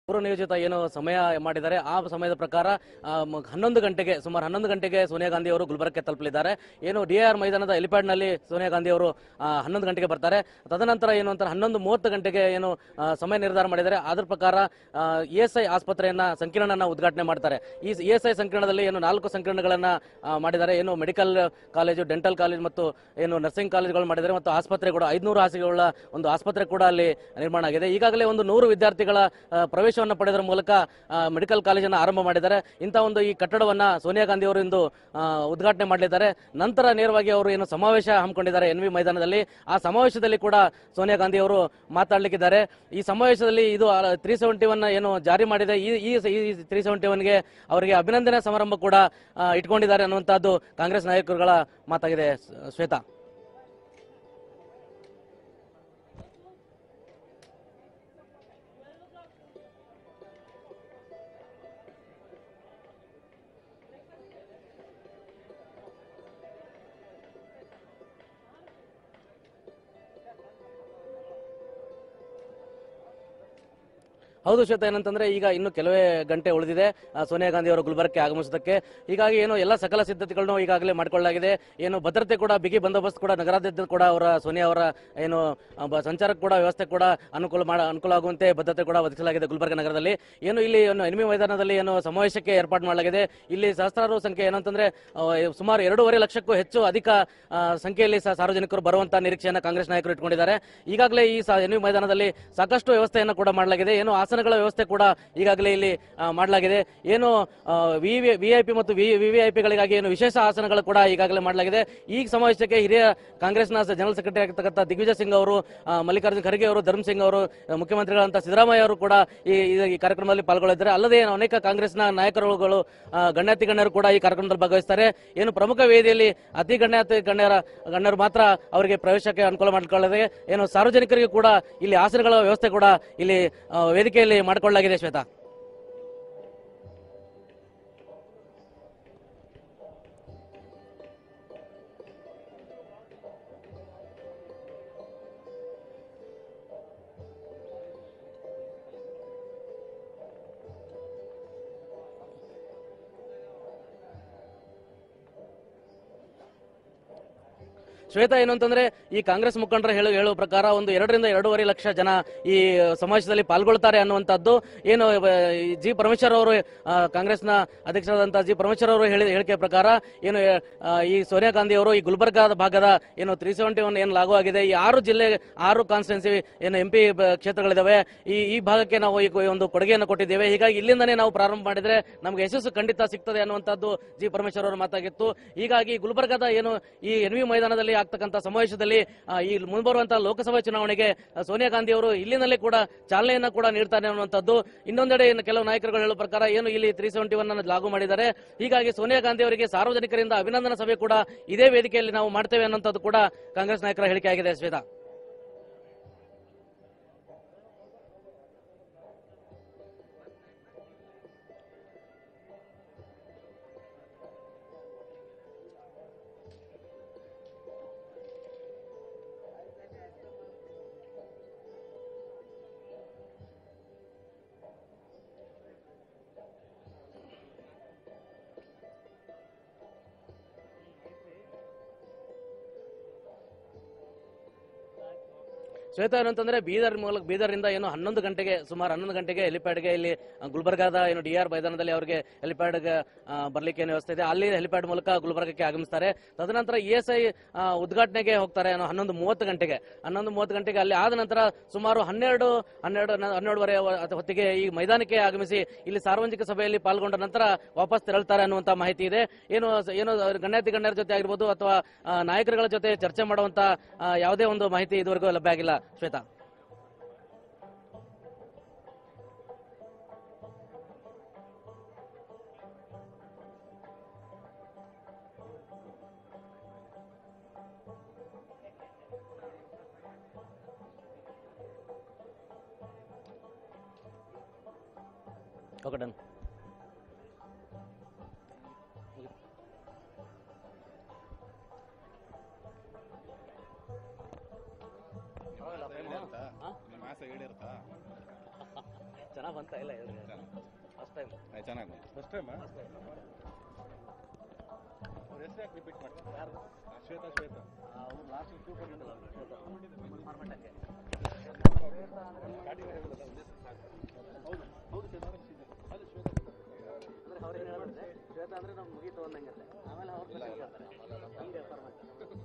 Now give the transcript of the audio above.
ಪೂರ್ವ ನಿಯೋಜಿತ ಏನು ಸಮಯ ಮಾಡಿದ್ದಾರೆ ಆ ಸಮಯದ ಪ್ರಕಾರ ಆ, ಮ- ಹನ್ನೊಂದು ಗಂಟೆಗೆ ಸುಮಾರು ಹನ್ನೊಂದು ಗಂಟೆಗೆ ಸೋನಿಯಾ ಗಾಂಧಿ ಅವರು ಗುಲ್ಬರ್ಗಕ್ಕೆ ತಲುಪಲಿದ್ದಾರೆ ಏನು ಡಿ ಆರ್ ಮೈದಾನದ ಹೆಲಿಪ್ಯಾಡ್ನಲ್ಲಿ ಸೋನಿಯಾ ಗಾಂಧಿ ಅವರು ಆ, ಹನ್ನೊಂದು ಗಂಟೆಗೆ ಬರ್ತಾರೆ ತದನಂತರ ಏನು ಅಂತ ಹನ್ನೊಂದು ಮೂವತ್ತು ಗಂಟೆಗೆ ಏನು ಆ, ಸಮಯ ನಿರ್ಧಾರ ಮಾಡಿದ್ದಾರೆ ಅದ್ರ ಪ್ರಕಾರ ಇ ಎಸ್ ಐ ಆಸ್ಪತ್ರೆಯನ್ನ ಸಂಕೀರ್ಣನ ಉದ್ಘಾಟನೆ ಮಾಡ್ತಾರೆ ಈ ಇ ಎಸ್ ಐ ಸಂಕೀರ್ಣದಲ್ಲಿ ಏನು ನಾಲ್ಕು ಸಂಕೀರ್ಣಗಳನ್ನ ಆ, ಮಾಡಿದ್ದಾರೆ ಏನು ಮೆಡಿಕಲ್ ಕಾಲೇಜು ಡೆಂಟಲ್ ಕಾಲೇಜ್ ಮತ್ತು ಏನು ನರ್ಸಿಂಗ್ ಕಾಲೇಜುಗಳು ಮಾಡಿದ್ದಾರೆ ಮತ್ತು ಆಸ್ಪತ್ರೆ ಕೂಡ ಐದುನೂರು ಹಾಸಿಗೆಗಳ ಒಂದು ಆಸ್ಪತ್ರೆ ಕೂಡ ಅಲ್ಲಿ ನಿರ್ಮಾಣ ಆಗಿದೆ ಈಗಾಗಲೇ ಒಂದು ನೂರು ವಿದ್ಯಾರ್ಥಿಗಳ ಆ, ಪ್ರವೇಶವನ್ನು ಪಡೆದರ ಮೂಲಕ ಆ, ಮೆಡಿಕಲ್ ಕಾಲೇಜನ್ನು ಆರಂಭ ಮಾಡಿದ್ದಾರೆ ಇಂಥ ಒಂದು ಈ ಕಟ್ಟಡವನ್ನ ಸೋನಿಯಾ ಗಾಂಧಿ ಅವರು ಇಂದು ಆ, ಉದ್ಘಾಟನೆ ಮಾಡಲಿದ್ದಾರೆ ನಂತರ ನೇರವಾಗಿ ಅವರು ಏನು ಸಮಾವೇಶ ಹಮ್ಮಿಕೊಂಡಿದ್ದಾರೆ ಎನ್ ವಿ ಮೈದಾನದಲ್ಲಿ ಆ ಸಮಾವೇಶದಲ್ಲಿ ಕೂಡ ಸೋನಿಯಾ ಗಾಂಧಿ ಅವರು ಮಾತಾಡ್ಲಿಕ್ಕಿದ್ದಾರೆ ಈ ಸಮಾವೇಶದಲ್ಲಿ ಇದು ತ್ರೀ ಸೆವೆಂಟಿ ಒನ್ ಏನು ಜಾರಿ ಮಾಡಿದೆ ಈ ಈ ತ್ರೀ ಸೆವೆಂಟಿ ಒನ್ಗೆ ಅವರಿಗೆ ಅಭಿನಂದನೆ ಸಮಾರಂಭ ಕೂಡ ಆ, ಇಟ್ಕೊಂಡಿದ್ದಾರೆ ಅನ್ನುವಂಥದ್ದು ಕಾಂಗ್ರೆಸ್ ನಾಯಕರುಗಳ ಮಾತಾಗಿದೆ ಸ್- ಶ್ವೇತಾ ಹೌದು ಶ್ವೇತಾ ಏನಂತಂದ್ರೆ ಈಗ ಇನ್ನು ಕೆಲವೇ ಗಂಟೆ ಉಳಿದಿದೆ ಆ, ಸೋನಿಯಾ ಗಾಂಧಿ ಅವರು ಗುಲ್ಬರ್ಗಕ್ಕೆ ಆಗಮಿಸೋದಕ್ಕೆ ಹೀಗಾಗಿ ಏನು ಎಲ್ಲ ಸಕಲ ಸಿದ್ಧತೆಗಳನ್ನು ಈಗಾಗಲೇ ಮಾಡಿಕೊಳ್ಳಲಾಗಿದೆ ಏನು ಭದ್ರತೆ ಕೂಡ ಬಿಗಿ ಬಂದೋಬಸ್ತ್ ಕೂಡ ನಗರಾದ್ಯಂತ ಕೂಡ ಅವರ ಸೋನಿಯಾ ಅವರ ಏನು ಆ, ಬ- ಸಂಚಾರಕ್ಕೆ ಕೂಡ ವ್ಯವಸ್ಥೆ ಕೂಡ ಅನುಕೂಲ ಮಾಡ ಅನುಕೂಲ ಆಗುವಂತೆ ಭದ್ರತೆ ಕೂಡ ಒದಗಿಸಲಾಗಿದೆ ಗುಲ್ಬರ್ಗ ನಗರದಲ್ಲಿ ಏನು ಇಲ್ಲಿ ಏನು ಎನಿಮಿ ಮೈದಾನದಲ್ಲಿ ಏನು ಸಮಾವೇಶಕ್ಕೆ ಏರ್ಪಾಡು ಮಾಡಲಾಗಿದೆ ಇಲ್ಲಿ ಸಹಸ್ರಾರು ಸಂಖ್ಯೆ ಏನಂತಂದ್ರೆ ಆ, ಸುಮಾರು ಎರಡೂವರೆ ಲಕ್ಷಕ್ಕೂ ಹೆಚ್ಚು ಅಧಿಕ ಆ, ಸಂಖ್ಯೆಯಲ್ಲಿ ಸಹ ಸಾರ್ವಜನಿಕರು ಬರುವಂತ ನಿರೀಕ್ಷೆಯನ್ನು ಕಾಂಗ್ರೆಸ್ ನಾಯಕರು ಇಟ್ಕೊಂಡಿದ್ದಾರೆ ಈಗಾಗಲೇ ಈ ಸ- ಎನ್ವಿ ಮೈದಾನದಲ್ಲಿ ಸಾಕಷ್ಟು ವ್ಯವಸ್ಥೆಯನ್ನು ಕೂಡ ಮಾಡಲಾಗಿದೆ ಏನು ಆಸನಗಳ ವ್ಯವಸ್ಥೆ ಕೂಡ ಈಗಾಗಲೇ ಇಲ್ಲಿ ಆ, ಮಾಡಲಾಗಿದೆ ಏನು ವಿ ವಿ ಐ ಪಿ ಮತ್ತು ವಿ ವಿ ಐ ಪಿಗಳಿಗಾಗಿ ಏನು ವಿಶೇಷ ಆಸನಗಳು ಕೂಡ ಈಗಾಗಲೇ ಮಾಡಲಾಗಿದೆ ಈ ಸಮಾವೇಶಕ್ಕೆ ಹಿರಿಯ ಕಾಂಗ್ರೆಸ್ನ ಜನರಲ್ ಸೆಕ್ರೆಟರಿ ಆಗಿರ್ತಕ್ಕಂಥ ದಿಗ್ವಿಜಯ್ ಸಿಂಗ್ ಅವರು ಆ, ಮಲ್ಲಿಕಾರ್ಜುನ್ ಖರ್ಗೆ ಅವರು ಧರ್ಮ್ ಸಿಂಗ್ ಅವರು ಆ, ಮುಖ್ಯಮಂತ್ರಿಗಳಂತ ಸಿದ್ದರಾಮಯ್ಯ ಅವರು ಕೂಡ ಈ ಈ- ಈ ಕಾರ್ಯಕ್ರಮದಲ್ಲಿ ಪಾಲ್ಗೊಳ್ಳಿದ್ದಾರೆ ಅಲ್ಲದೆ ಏನು ಅನೇಕ ಕಾಂಗ್ರೆಸ್ನ ನಾಯಕರುಗಳು ಆ, ಗಣ್ಯಾತಿ ಗಣ್ಯರು ಕೂಡ ಈ ಕಾರ್ಯಕ್ರಮದಲ್ಲಿ ಭಾಗವಹಿಸ್ತಾರೆ ಏನು ಪ್ರಮುಖ ವೇದಿಯಲ್ಲಿ ಅತಿ ಗಣ್ಯಾತಿ ಗಣ್ಯರ ಗಣ್ಯರು ಮಾತ್ರ ಅವರಿಗೆ ಪ್ರವೇಶಕ್ಕೆ ಅನುಕೂಲ ಮಾಡಿಕೊಳ್ಳದೆ ಏನು ಸಾರ್ವಜನಿಕರಿಗೂ ಕೂಡ ಇಲ್ಲಿ ಆಸನಗಳ ವ್ಯವಸ್ಥೆ ಕೂಡ ಇಲ್ಲಿ ಆ, ವೇದಿಕೆಯಲ್ಲಿ ಮಾಡಿಕೊಳ್ಳಲಾಗಿದೆ ಶ್ವೇತಾ ಶ್ವೇತಾ ಏನು ಅಂತಂದ್ರೆ ಈ ಕಾಂಗ್ರೆಸ್ ಮುಖಂಡರು ಹೇಳು ಹೇಳುವ ಪ್ರಕಾರ ಒಂದು ಎರಡರಿಂದ ಎರಡೂವರೆ ಲಕ್ಷ ಜನ ಈ ಸಮಾವೇಶದಲ್ಲಿ ಪಾಲ್ಗೊಳ್ತಾರೆ ಅನ್ನುವಂಥದ್ದು ಏನು ಆ, ಈ ಜಿ ಪರಮೇಶ್ವರ್ ಅವರು ಆ, ಕಾಂಗ್ರೆಸ್ನ ಅಧ್ಯಕ್ಷರಾದಂತಹ ಜಿ ಪರಮೇಶ್ವರ್ ಅವರು ಹೇಳಿ ಹೇಳಿಕೆ ಪ್ರಕಾರ ಏನು ಆ, ಈ ಸೋನಿಯಾ ಗಾಂಧಿ ಅವರು ಈ ಗುಲ್ಬರ್ಗಾದ ಭಾಗದ ಏನು ತ್ರೀ ಸೆವೆಂಟಿ ಒನ್ ಏನು ಲಾಗು ಆಗಿದೆ ಈ ಆರು ಜಿಲ್ಲೆ ಆರು ಕಾನ್ಸ್ಟಿಟ್ಯೂನ್ಸಿ ಏನು ಎಂ ಪಿ ಕ್ಷೇತ್ರಗಳಿದಾವೆ ಈ ಈ ಭಾಗಕ್ಕೆ ನಾವು ಈ ಕೊ- ಒಂದು ಕೊಡುಗೆಯನ್ನು ಕೊಟ್ಟಿದ್ದೇವೆ ಹೀಗಾಗಿ ಇಲ್ಲಿಂದನೇ ನಾವು ಪ್ರಾರಂಭ ಮಾಡಿದ್ರೆ ನಮಗೆ ಯಶಸ್ಸು ಖಂಡಿತ ಸಿಗ್ತದೆ ಅನ್ನುವಂಥದ್ದು ಜಿ ಪರಮೇಶ್ವರ್ ಅವರ ಮಾತಾಗಿತ್ತು ಹೀಗಾಗಿ ಗುಲ್ಬರ್ಗಾದ ಏನು ಈ ಎನ್ ವಿ ಮೈದಾನದಲ್ಲಿ ಆಗ್ತಕ್ಕಂಥ ಸಮಾವೇಶದಲ್ಲಿ ಆ, ಈ ಮುಂಬರುವಂತಹ ಲೋಕಸಭಾ ಚುನಾವಣೆಗೆ ಆ, ಸೋನಿಯಾ ಗಾಂಧಿ ಅವರು ಇಲ್ಲಿನಲ್ಲೇ ಕೂಡ ಚಾಲನೆಯನ್ನ ಕೂಡ ನೀಡ್ತಾರೆ ಅನ್ನುವಂಥದ್ದು ಇನ್ನೊಂದೆಡೆ ಇನ್ನು ಕೆಲವು ನಾಯಕರುಗಳು ಹೇಳುವ ಪ್ರಕಾರ ಏನು ಇಲ್ಲಿ ತ್ರೀ ಸೆವೆಂಟಿ ಒನ್ ಅನ್ನು ಲಾಗು ಮಾಡಿದ್ದಾರೆ ಹೀಗಾಗಿ ಸೋನಿಯಾ ಗಾಂಧಿ ಅವರಿಗೆ ಸಾರ್ವಜನಿಕರಿಂದ ಅಭಿನಂದನಾ ಸಭೆ ಕೂಡ ಇದೇ ವೇದಿಕೆಯಲ್ಲಿ ನಾವು ಮಾಡ್ತೇವೆ ಅನ್ನುವಂಥದ್ದು ಕೂಡ ಕಾಂಗ್ರೆಸ್ ನಾಯಕರ ಹೇಳಿಕೆ ಆಗಿದೆ ಶ್ವೇತಾ ಶ್ವೇತಾ ಏನಂತಂದ್ರೆ ಬೀದರ್ ಮೂಲಕ ಬೀದರ್ನಿಂದ ಏನು ಹನ್ನೊಂದು ಗಂಟೆಗೆ ಸುಮಾರು ಹನ್ನೊಂದು ಗಂಟೆಗೆ ಹೆಲಿಪ್ಯಾಡ್ಗೆ ಇಲ್ಲಿ ಆ, ಗುಲ್ಬರ್ಗಾದ ಏನು ಡಿ ಆರ್ ಮೈದಾನದಲ್ಲಿ ಅವರಿಗೆ ಹೆಲಿಪ್ಯಾಡ್ ಬರ್ಲಿಕ್ಕೆ ಏನು ವ್ಯವಸ್ಥೆ ಇದೆ ಅಲ್ಲಿ ಹೆಲಿಪ್ಯಾಡ್ ಮೂಲಕ ಗುಲ್ಬರ್ಗಕ್ಕೆ ಆಗಮಿಸ್ತಾರೆ ತದನಂತರ ಇ ಎಸ್ ಐ ಉದ್ಘಾಟನೆಗೆ ಹೋಗ್ತಾರೆ ಏನು ಹನ್ನೊಂದು ಮೂವತ್ತು ಗಂಟೆಗೆ ಹನ್ನೊಂದು ಮೂವತ್ತು ಗಂಟೆಗೆ ಅಲ್ಲಿ ಆದ ನಂತರ ಸುಮಾರು ಹನ್ನೆರಡು ಹನ್ನೆರಡು ನ- ಹನ್ನೆರಡುವರೆ ವ- ಅಥವಾ ಹೊತ್ತಿಗೆ ಈ ಮೈದಾನಕ್ಕೆ ಆಗಮಿಸಿ ಇಲ್ಲಿ ಸಾರ್ವಜನಿಕ ಸಭೆಯಲ್ಲಿ ಪಾಲ್ಗೊಂಡ ನಂತರ ವಾಪಸ್ ತೆರಳ್ತಾರೆ ಅನ್ನುವಂತ ಮಾಹಿತಿ ಇದೆ ಏನು ಏನು ಗಣ್ಯಾತಿ ಗಣ್ಯರ ಜೊತೆ ಆಗಿರ್ಬೋದು ಅಥವಾ ಆ, ನಾಯಕರುಗಳ ಜೊತೆ ಚರ್ಚೆ ಮಾಡುವಂತ ಆ, ಯಾವುದೇ ಒಂದು ಮಾಹಿತಿ ಇದುವರೆಗೂ ಲಭ್ಯ ಆಗಿಲ್ಲ ಶ್ವೇತಾ ಓಕೆ ಡನ್ ನಿಮ್ಮ ಆಸೆ ಈಡೇರುತ್ತಾ ಚೆನ್ನಾಗಿ ಬಂತ ಇಲ್ಲ ಹೇಳಿದ್ರೆ ಫಸ್ಟ್ ಟೈಮ್ ಚೆನ್ನಾಗಿ ಬಂತು ಫಸ್ಟ್ ಟೈಮ್ ಅವ್ರ ಹೆಸರು ಯಾಕೆ ರಿಪೀಟ್ ಮಾಡ್ತಾರೆ ಯಾರು ಶ್ವೇತಾ ಶ್ವೇತಾ ಅವ್ರು ಲಾಸ್ಟ್ ಕ್ಯೂ ಕೊಟ್ಟಿದ್ದಲ್ಲ ಫಾರ್ಮೆಟಕ್ಕೆ ಹೌದು ಹೌದು ಶ್ವೇತಾ ಅದು ಶ್ವೇತಾ ಅಂದ್ರೆ ಅವ್ರು ಏನು ಹೇಳಿದ್ರೆ ಶ್ವೇತಾ ಅಂದ್ರೆ ನಮ್ಗೆ ಮುಗೀತು ಅಂದಂಗೆ ಆಮೇಲೆ ಅವ್ರ ಹೇಳ್ತಾರೆ ಹಂಗೆ ಫಾರ್ಮೆಟ್